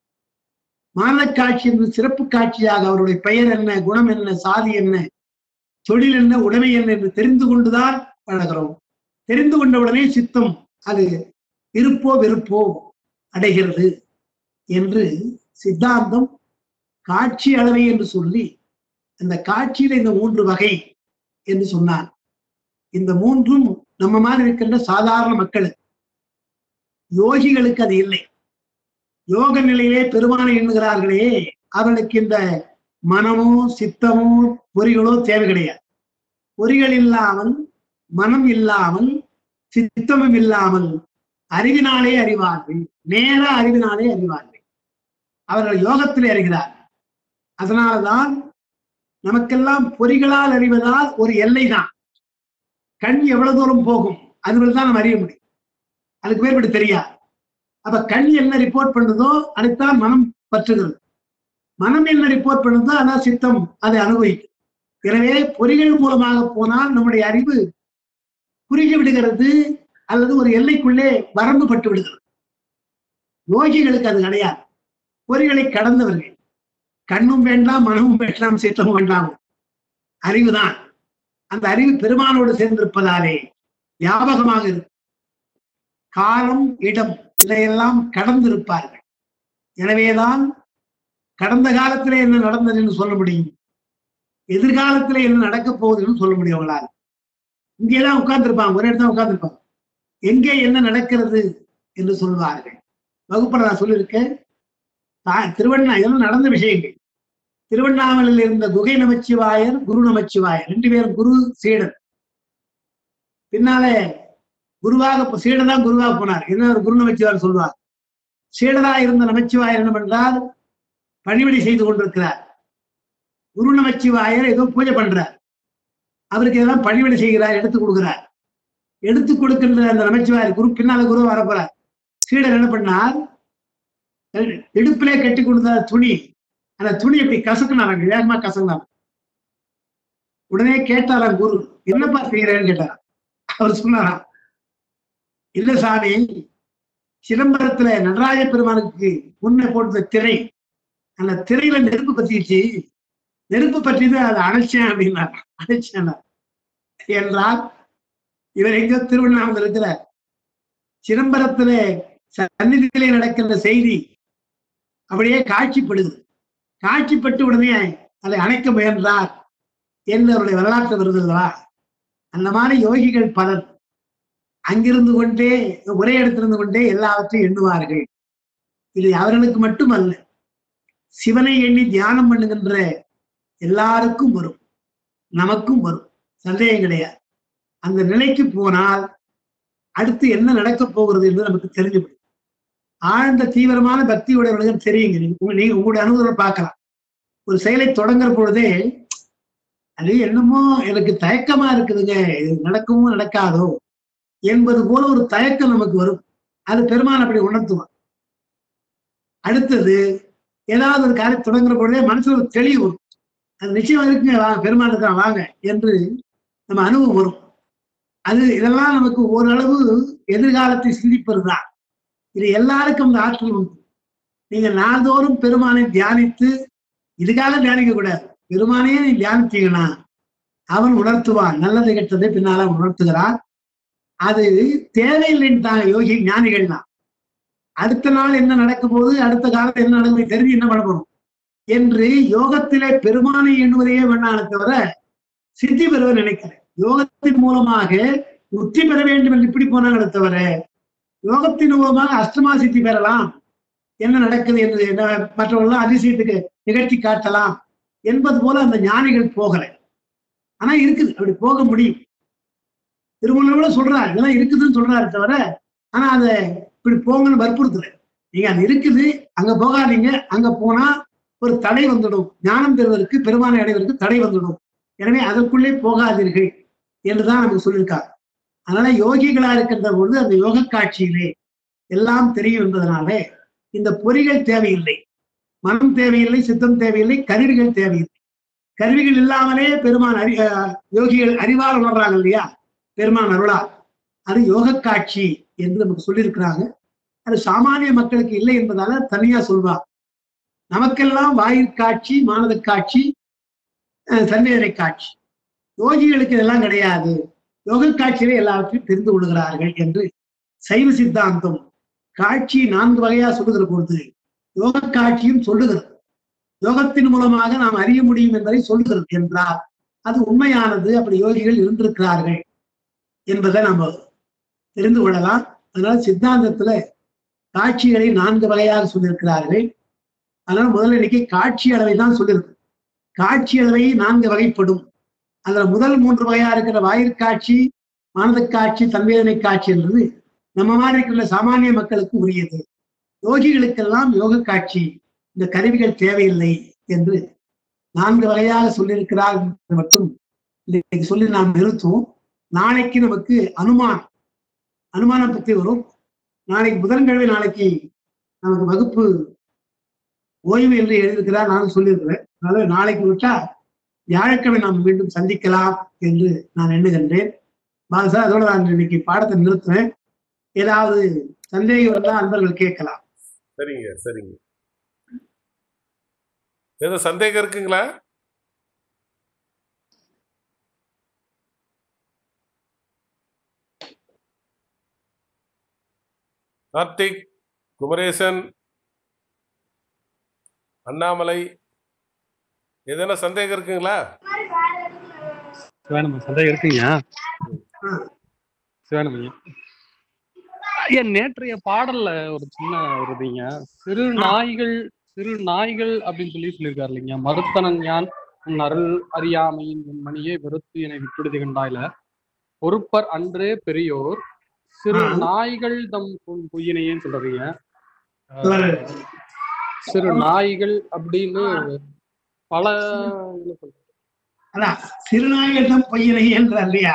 மானக்காட்சி என்பது சிறப்பு காட்சியாக அவருடைய பெயர் என்ன குணம் என்ன சாதி என்ன தொழில் என்ன உடைமை என்ன என்று தெரிந்து கொண்டுதான் பழகிறோம் தெரிந்து கொண்டவுடனே சித்தம் அது இருப்போ வெறுப்போ அடைகிறது என்று சித்தாந்தம் காட்சி அளவை என்று சொல்லி அந்த காட்சியில இந்த மூன்று வகை என்று சொன்னார் இந்த மூன்றும் நம்ம மாதிரி இருக்கின்ற சாதாரண மக்களுக்கு யோகிகளுக்கு அது இல்லை யோக நிலையிலே பெருமானை எண்ணுகிறார்களே அவர்களுக்கு இந்த மனமோ சித்தமோ பொறிகளோ தேவை கிடையாது பொறிகள் இல்லாமல் மனம் இல்லாமல் சித்தமும் இல்லாமல் அறிவினாலே அறிவார்கள் நேர அறிவினாலே அறிவார்கள் அவர்கள் யோகத்திலே அறிகிறார்கள் அதனால்தான் நமக்கெல்லாம் பொறிகளால் அறிவதால் ஒரு எல்லை தான் கண் எவ்வளவு தூரம் போகும் அதுவரை தான் நம்ம அறிய முடியும் அதுக்கு மேற்பட்டு தெரியாது அப்ப கண் என்ன ரிப்போர்ட் பண்ணுதோ அதைத்தான் மனம் பற்றுகிறது மனம் என்ன ரிப்போர்ட் பண்ணுதோ அதான் சித்தம் அதை அனுபவிக்கும் எனவே பொறிகள் மூலமாக போனால் நம்முடைய அறிவு குறுகி விடுகிறது அல்லது ஒரு எல்லைக்குள்ளே வரம்பு பட்டு விடுகிறது யோகிகளுக்கு அது கிடையாது பொறிகளை கடந்தவர்கள் கண்ணும் வேண்டாம் மனமும் வேண்டாம் சித்தமும் வேண்டாம் அறிவுதான் அந்த அறிவு பெருமானோடு சேர்ந்திருப்பதாலே ஞாபகமாக இருக்கும் காலம் இடம் இதையெல்லாம் கடந்திருப்பார்கள் எனவேதான் கடந்த காலத்திலே என்ன நடந்தது என்று சொல்ல முடியும் எதிர்காலத்திலே என்ன நடக்கப் போகுதுன்னு சொல்ல முடியும் அவங்களால் இங்கேதான் உட்கார்ந்துருப்பாங்க ஒரே இடத்துல உட்கார்ந்துருப்பாங்க எங்கே என்ன நடக்கிறது என்று சொல்வார்கள் வகுப்பட நான் சொல்லியிருக்கேன் தா- திருவண்ணா இதெல்லாம் நடந்த விஷயங்கள் திருவண்ணாமலையில் இருந்த குகை நமச்சிவாயர் குரு நமச்சிவாயர் ரெண்டு பேரும் குரு சீடர் பின்னாலே குருவாக போ- சீடர் தான் குருவாக போனார் என்ன ஒரு குரு நமச்சிவாயர் சொல்வார் சீடரா இருந்த நமச்சிவாயர் என்ன பண்றார் பணிவிடை செய்து கொண்டிருக்கிறார் குரு நமச்சிவாயர் ஏதோ பூஜை பண்றார் அவருக்கு இதெல்லாம் பணிவிடை செய்கிறார் எடுத்து கொடுக்கிறார் எடுத்து கொடுக்கின்ற அந்த நமச்சிவாயர் குரு பின்னால குரு வரப்போறார் சீடர் என்ன பண்ணார் இடுப்பிலே கட்டி கொடுத்த துணி அந்த துணி இப்படி கசக்குனாராங்க வேகமா கசக்குனாங்க உடனே கேட்டாராம் குரு என்னப்பா செய்யறேன்னு கேட்டார் அவர் சொன்னாராம் இல்ல சாமி சிதம்பரத்துல நடராஜ பெருமானுக்கு முன்ன போட்ட திரை அந்த திரையில நெருப்பு பத்திடுச்சு நெருப்பு பற்றிது அதை அணைச்சேன் அப்படின்னா அணைச்சேன் என்றால் இவர் எங்க திருவண்ணாமலை இருக்கிற சிதம்பரத்துல சந்நிதியிலே நடக்கின்ற செய்தி அப்படியே காட்சிப்படுது காட்சிப்பட்டு உடனே அதை அணைக்க முயன்றார் என்று அவருடைய வரலாற்று வருதுல்லவா அந்த மாதிரி யோகிகள் பலர் அங்கிருந்து கொண்டே ஒரே இடத்திலிருந்து கொண்டே எல்லாவற்றையும் எண்ணுவார்கள் இது அவர்களுக்கு மட்டுமல்ல சிவனை எண்ணி தியானம் பண்ணுகின்ற எல்லாருக்கும் வரும் நமக்கும் வரும் சந்தேகம் கிடையாது அந்த நிலைக்கு போனால் அடுத்து என்ன நடக்கப் போகிறது என்று நமக்கு தெரிஞ்சுவிடும் ஆழ்ந்த தீவிரமான பக்தியுடையவர்களுக்கு தெரியுங்க நீங்க உங்க- நீங்க உங்களுடைய அனுபவம் பார்க்கலாம் ஒரு செயலை தொடங்குற பொழுதே அது என்னமோ எனக்கு தயக்கமா இருக்குதுங்க இது நடக்குமோ நடக்காதோ என்பது போல ஒரு தயக்கம் நமக்கு வரும் அது பெருமான் அப்படி உணர்த்துவான் அடுத்தது ஏதாவது ஒரு காரியம் தொடங்குற பொழுதே மனசுல ஒரு தெளிவு வரும் அது நிச்சயம் இருக்குங்க வாங்க பெருமான் இருக்கான் வாங்க என்று நம்ம அனுபவம் வரும் அது இதெல்லாம் நமக்கு ஓரளவு எதிர்காலத்தை சிந்திப்பதுதான் இது எல்லாருக்கும் அந்த ஆற்றல் உண்டு நீங்க நாள்தோறும் பெருமானை தியானித்து இதுக்காக தியானிக்க கூடாது பெருமானையே நீ தியானிச்சீங்கன்னா அவன் உணர்த்துவான் நல்லது கெட்டதை பின்னால உணர்த்துகிறான் அது தேவையில்லைன்னு தாங்க யோகி ஞானிகள்லாம் அடுத்த நாள் என்ன நடக்க போகுது அடுத்த காலத்துல என்ன நடக்குது தெரிஞ்சு என்ன பண்ண போறோம் என்று யோகத்திலே பெருமானை எண்ணுவதையே வேண்டானே தவிர சித்தி பெறுவ நினைக்கிறேன் யோகத்தின் மூலமாக முக்தி பெற வேண்டும் என்று இப்படி போனாங்களே தவிர யோகத்தின் மூலமாக அஷ்டமா சித்தி பெறலாம் என்ன நடக்குது என்று என்ன மற்றவர்கள் அதிசயத்துக்கு நிகழ்த்தி காட்டலாம் என்பது போல அந்த ஞானிகள் போகல ஆனா இருக்குது அப்படி போக முடியும் திருமணம் சொல்றாரு இதெல்லாம் இருக்குதுன்னு சொல்றாரு தவிர ஆனா அதை இப்படி போங்கன்னு வற்புறுத்துற நீங்க அது இருக்குது அங்க போகாதீங்க அங்க போனா ஒரு தடை வந்துடும் ஞானம் பெறுவதற்கு பெருமானை அடைவதற்கு தடை வந்துடும் எனவே அதற்குள்ளே போகாதீர்கள் என்றுதான் நமக்கு சொல்லியிருக்கார் அதனால யோகிகளா இருக்கின்ற பொழுது அந்த யோக காட்சியிலே எல்லாம் தெரியும் என்பதனாலே இந்த பொறிகள் தேவையில்லை மனம் தேவையில்லை சித்தம் தேவையில்லை கருவிகள் தேவையில்லை கருவிகள் இல்லாமலே பெருமான் அறி அஹ் யோகிகள் அறிவால் உணர்றாங்க இல்லையா பெருமான் அருளா அது யோக காட்சி என்று நமக்கு சொல்லியிருக்கிறாங்க அது சாமானிய மக்களுக்கு இல்லை என்பதால தனியா சொல்வார் நமக்கெல்லாம் வாயிற்காட்சி மானத காட்சி அஹ் சந்தேகரை காட்சி யோகிகளுக்கு இதெல்லாம் கிடையாது யோக காட்சியிலே எல்லாவற்றையும் தெரிந்து கொள்கிறார்கள் என்று சைவ சித்தாந்தம் காட்சி நான்கு வகையா சொல்லுகிற பொழுது யோக காட்சியும் சொல்லுகிறது யோகத்தின் மூலமாக நாம் அறிய முடியும் என்பதை சொல்லுகிறது என்றால் அது உண்மையானது அப்படி யோகிகள் இருந்திருக்கிறார்கள் என்பதை நம்ம தெரிந்து கொள்ளலாம் அதனால சித்தாந்தத்துல காட்சிகளை நான்கு வகையாக சொல்லியிருக்கிறார்கள் அதனால முதல்ல இன்னைக்கு காட்சி அளவை தான் சொல்லியிருக்கு காட்சி அளவை நான்கு வகைப்படும் அதுல முதல் மூன்று வகையா இருக்கிற வாயிற்காட்சி மானத காட்சி தன்வேதனை காட்சி என்பது நம்ம மாதிரி இருக்கிற சாமானிய மக்களுக்கு உரியது யோகிகளுக்கெல்லாம் யோக காட்சி இந்த கருவிகள் தேவையில்லை என்று நான்கு வகையாக சொல்லியிருக்கிறார் என்று மட்டும் இன்னைக்கு சொல்லி நாம் நிறுத்துவோம் நாளைக்கு நமக்கு அனுமான் அனுமானம் பத்தி வரும் நாளைக்கு புதன்கிழமை நாளைக்கு நமக்கு வகுப்பு ஓய்வு என்று எழுதியிருக்கிறார் நானும் சொல்லியிருக்கிறேன் அதனால நாளைக்கு விட்டா வியாழக்கிழமை நாம் மீண்டும் சந்திக்கலாம் என்று நான் எண்ணுகின்றேன் பாதுசா அதோட நான் இன்னைக்கு பாடத்தை நிறுத்துறேன் ஏதாவது சந்தேகம் இருந்தால் அன்பர்கள் கேட்கலாம் சரிங்க சரிங்க ஏதோ சந்தேகம் இருக்குங்களா கார்த்திக் குமரேசன் அண்ணாமலை எதனா சந்தேகம் இருக்குங்களா சிவானந்தம் சந்தேகம் இருக்குங்க சிவானந்தம் ஐயா நேற்றைய பாடல்ல ஒரு சின்ன ஒரு இதுங்க சிறு நாய்கள் சிறு நாய்கள் அப்படின்னு சொல்லி சொல்லியிருக்காரு இல்லைங்க மறுத்தனன் யான் உன் அருள் அறியாமையின் உன் மணியே வெறுத்து என விட்டுடுதி கண்டாயில பொறுப்பர் அன்றே பெரியோர் சிறு ஆ. நாய்கள் தம் பொன் பொய்யினையேன்னு சொல்றீங்க சரி. சிறு நாய்கள் அப்படின்னு பல இதுல சொல்றாங்க. அதான் சிறுநாயகம் பொய்யினை என்ற இல்லையா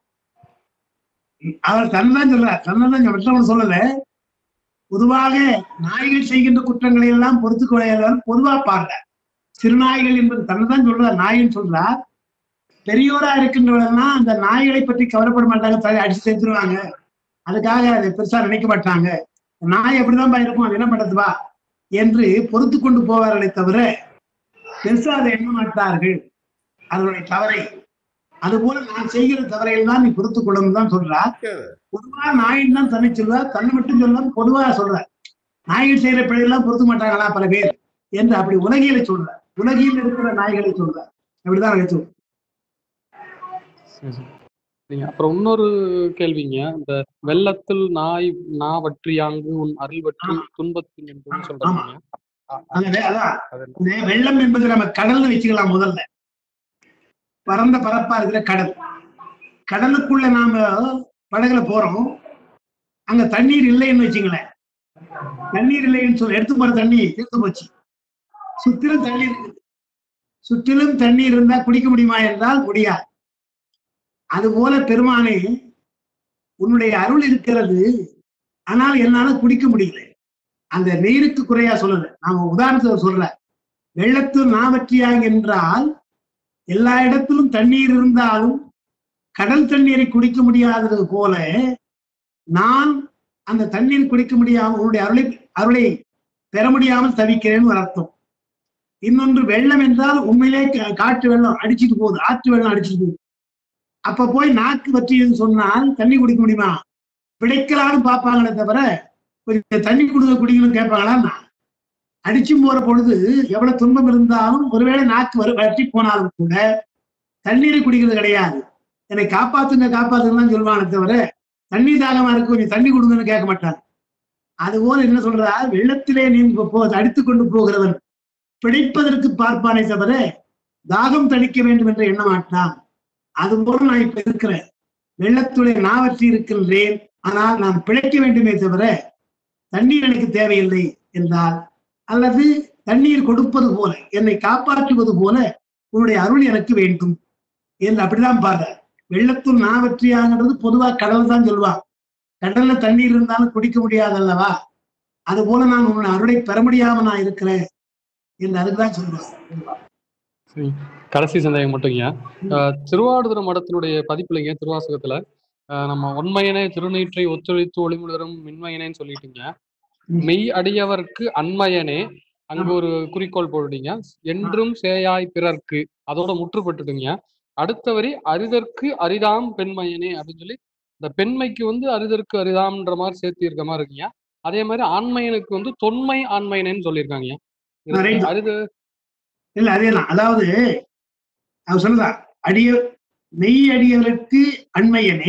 அவர் தன்தான் சொல்றார் தன்னதான் மற்றவங்க சொல்லல பொதுவாக நாய்கள் செய்கின்ற குற்றங்களை எல்லாம் பொறுத்து கொள்ளையாளர் பொதுவா பாருங்க சிறுநாய்கள் என்பது தன்னைதான் சொல்றார் நாயின்னு சொல்றார் பெரியோரா இருக்கின்றவர்கள்லாம் அந்த நாய்களை பற்றி கவலைப்பட மாட்டாங்க தலை அடிச்சு சேர்த்துருவாங்க அதுக்காக அதை பெருசா நினைக்க மாட்டாங்க நாய் அப்படிதான் இருக்கும் அது என்ன பண்றது வா என்று பொறுத்து கொண்டு போவார்களே தவிர பெருசா அதை எண்ண மாட்டார்கள் அதனுடைய தவறை அதுபோல நான் செய்கிற தவறையில் தான் நீ பொறுத்து கொள்ளணும் தான் சொல்றார் பொதுவா நாயின் தான் தன்னை சொல்றார் தன்னை மட்டும் சொல்லலாம் பொதுவா சொல்றார் நாய்கள் செய்யற பிழையெல்லாம் பொறுத்து மாட்டாங்களா பல பேர் என்று அப்படி உலகியலை சொல்றார் உலகில் இருக்கிற நாய்களை சொல்றார் அப்படிதான் நினைச்சு சரி, சரி. சரிங்க அப்புறம் இன்னொரு கேள்விங்க இந்த வெள்ளத்தில் நாய் நா வற்றியாங்கு உன் அருள் வற்றி துன்பத்தில் என்று சொல்றாங்க அந்த வே- அதான் அது என்ன? இந்த வெள்ளம் என்பது நம்ம கடல்னு வச்சுக்கலாம் முதல்ல பரந்த பரப்பா இருக்கிற கடல் கடலுக்குள்ள நாம படகுல போறோம் அங்க தண்ணீர் இல்லைன்னு வச்சுங்களேன் தண்ணீர் இல்லைன்னு சொல்லி எடுத்து போற தண்ணி தீர்த்து போச்சு சுற்றிலும் தண்ணீர் இருக்குது சுற்றிலும் தண்ணீர் இருந்தா குடிக்க முடியுமா என்றால் முடியாது அதுபோல பெருமானே உன்னுடைய அருள் இருக்கிறது ஆனால் என்னால குடிக்க முடியல அந்த நீருக்கு குறையா சொல்லல நாம உதாரணத்துக்கு சொல்ற வெள்ளத்து நாவற்றியாங்க என்றால் எல்லா இடத்திலும் தண்ணீர் இருந்தாலும் கடல் தண்ணீரை குடிக்க முடியாதது போல நான் அந்த தண்ணீர் குடிக்க முடியாமல் உன்னுடைய அருளை அருளை பெற முடியாமல் தவிக்கிறேன்னு ஒரு அர்த்தம் இன்னொன்று வெள்ளம் என்றால் உண்மையிலே கா- காட்டு வெள்ளம் அடிச்சிட்டு போகுது ஆற்று வெள்ளம் அடிச்சிட்டு போகுது அப்ப போய் நாக்கு வற்றியதுன்னு சொன்னால் தண்ணி குடிக்க முடியுமா பிழைக்கலான்னு பார்ப்பாங்களே தவிர கொஞ்சம் தண்ணி கொடுங்க குடிக்கணும்னு கேட்பாங்களா அடிச்சு போற பொழுது எவ்வளவு துன்பம் இருந்தாலும் ஒருவேளை நாக்கு வரு வற்றி போனாலும் கூட தண்ணீரை குடிக்கிறது கிடையாது என்னை காப்பாத்துங்க காப்பாத்துங்க தான் சொல்லுவானே தவிர தண்ணி தாகமா இருக்கு கொஞ்சம் தண்ணி கொடுங்கன்னு கேட்க மாட்டாங்க அதுபோல என்ன சொல்றா வெள்ளத்திலே நீ போ அடித்து கொண்டு போகிறவன் பிழைப்பதற்கு பார்ப்பானே தவிர தாகம் தணிக்க வேண்டும் என்று எண்ண மாட்டான் அதுபோல நான் இப்ப இருக்கிறேன் வெள்ளத்துடைய நாவற்றி இருக்கின்றேன் ஆனால் நான் பிழைக்க வேண்டுமே தவிர தண்ணீர் எனக்கு தேவையில்லை என்றால் அல்லது தண்ணீர் கொடுப்பது போல என்னை காப்பாற்றுவது போல உன்னுடைய அருள் எனக்கு வேண்டும் என்று அப்படிதான் பாரு வெள்ளத்துள் நாவற்றியாங்கிறது பொதுவா கடல் தான் சொல்லுவான் கடல்ல தண்ணீர் இருந்தாலும் குடிக்க முடியாது அல்லவா அது போல நான் உன்னுடைய அருளை பெற முடியாம நான் இருக்கிறேன் என்று அதுக்குதான் சொல்றாங்க சரி. கடைசி சந்தேகம் மட்டும்ங்க அஹ், திருவாவடுதுறை மடத்தினுடைய பதிப்புலைங்க திருவாசகத்துல அஹ், நம்ம உண்மையனே திருநீற்றை ஒத்துழைத்து ஒளிமுலரும் மின்மயனேன்னு சொல்லிட்டீங்க ம். மெய் அடியவர்க்கு அண்மையனே அங்க ஒரு குறிக்கோள் போடுறீங்க என்றும் சேயாய் பிறர்க்கு அதோட முற்றுப்பட்டுடுங்க அடுத்த வரி அரிதற்கு அரிதாம் பெண்மையனே அப்படின்னு சொல்லி இந்த பெண்மைக்கு வந்து அரிதற்கு அரிதாம்ன்ற மாதிரி சேர்த்து இருக்க மாதிரி இருக்குங்க அதே மாதிரி ஆண்மையனுக்கு வந்து தொன்மை ஆண்மையனேன்னு சொல்லியிருக்காங்க Right. அரிது இல்ல அதேதான் அதாவது அவர் சொல்லுதா அடிய மெய் அடியவருக்கு அண்மையனே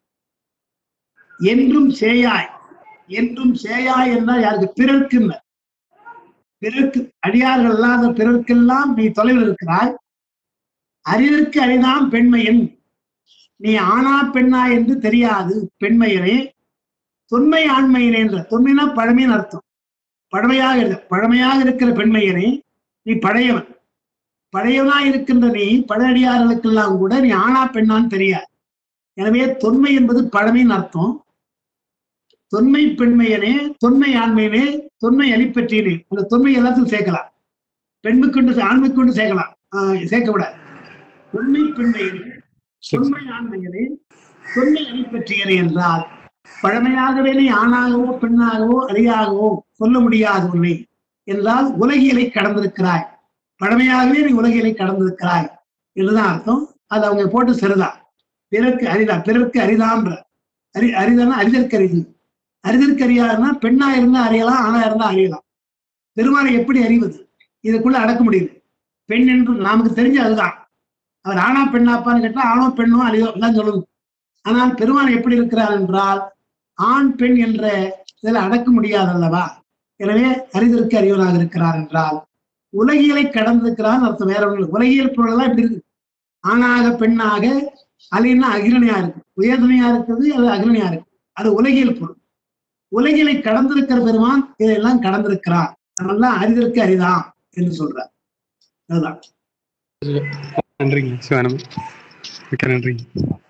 என்றும் சேயாய் என்றும் சேயாய் என்றால் யாருக்கு பிறர்க்கு பிறர்க்கு அடியார்கள் அல்லாத பிறர்க்கெல்லாம் நீ தொலைவில் இருக்கிறாய் அரிதற்கு அரிதாம் பெண்மையன் நீ ஆனா பெண்ணா என்று தெரியாது பெண்மையனே தொன்மை ஆண்மையனே என்ற தொன்மைனா பழமைன்னு அர்த்தம் பழமையாக இரு பழமையாக இருக்கிற பெண்மையனே நீ பழையவன் பழையவனா இருக்கின்ற நீ பழையடியார்களுக்கெல்லாம் கூட நீ ஆனா பெண்ணான்னு தெரியாது எனவே தொன்மை என்பது பழமைன்னு அர்த்தம் தொன்மை பெண்மையனே தொன்மை ஆண்மையனே தொன்மை அலிப்பற்றியனே அந்த தொன்மை எல்லாத்தையும் சேர்க்கலாம் பெண்மைக்குண்டு ஆண்மைக்குண்டு சேர்க்கலாம் ஆஹ் சேர்க்கக்கூடாது தொன்மை பெண்மையனே சரி தொன்மை ஆண்மையனே தொன்மை அலிப்பற்றியனே என்றால் பழமையாகவே நீ ஆணாகவோ பெண்ணாகவோ அழியாகவோ சொல்ல முடியாது உன்னை என்றால் உலகியலை கடந்திருக்கிறாய் பழமையாகவே நீ உலகியலை கடந்திருக்கிறாய் என்றுதான் அர்த்தம் அது அவங்க போட்டு சரிதான் பிறருக்கு அரிதா பிறருக்கு அரிதான்ற அரி அரிதானா அரிதற்கு அரிது அரிதற்கு அறியாதுன்னா பெண்ணா இருந்தா அறியலாம் ஆணா இருந்தா அறியலாம் பெருமானை எப்படி அறிவது இதுக்குள்ள அடக்க முடியுது பெண் என்று நமக்கு தெரிஞ்ச அதுதான் அவர் ஆணா பெண்ணாப்பான்னு கேட்டா ஆணோ பெண்ணோ அறியோ தான் சொல்லணும் ஆனால் பெருமான் எப்படி இருக்கிறார் என்றால் ஆண் பெண் என்ற இதில் அடக்க முடியாது அல்லவா எனவே அறிதற்கு அறிவனாக இருக்கிறார் என்றால் உலகியலை கடந்திருக்கிறார் அர்த்தம் வேற ஒன்று உலகியல் பொருள் எல்லாம் இப்படி இருக்கு ஆணாக பெண்ணாக அலின்னா அகிரணியா இருக்கு உயர்தனையா இருக்குது அது அகிரணியா இருக்கு அது உலகியல் பொருள் உலகியலை கடந்திருக்கிற பெருமான் இதெல்லாம் கடந்திருக்கிறார் அதெல்லாம் அறிதற்கு அரிதான் என்று சொல்றார் அதுதான் நன்றிங்க சிவானந்த் மிக்க நன்றிங்க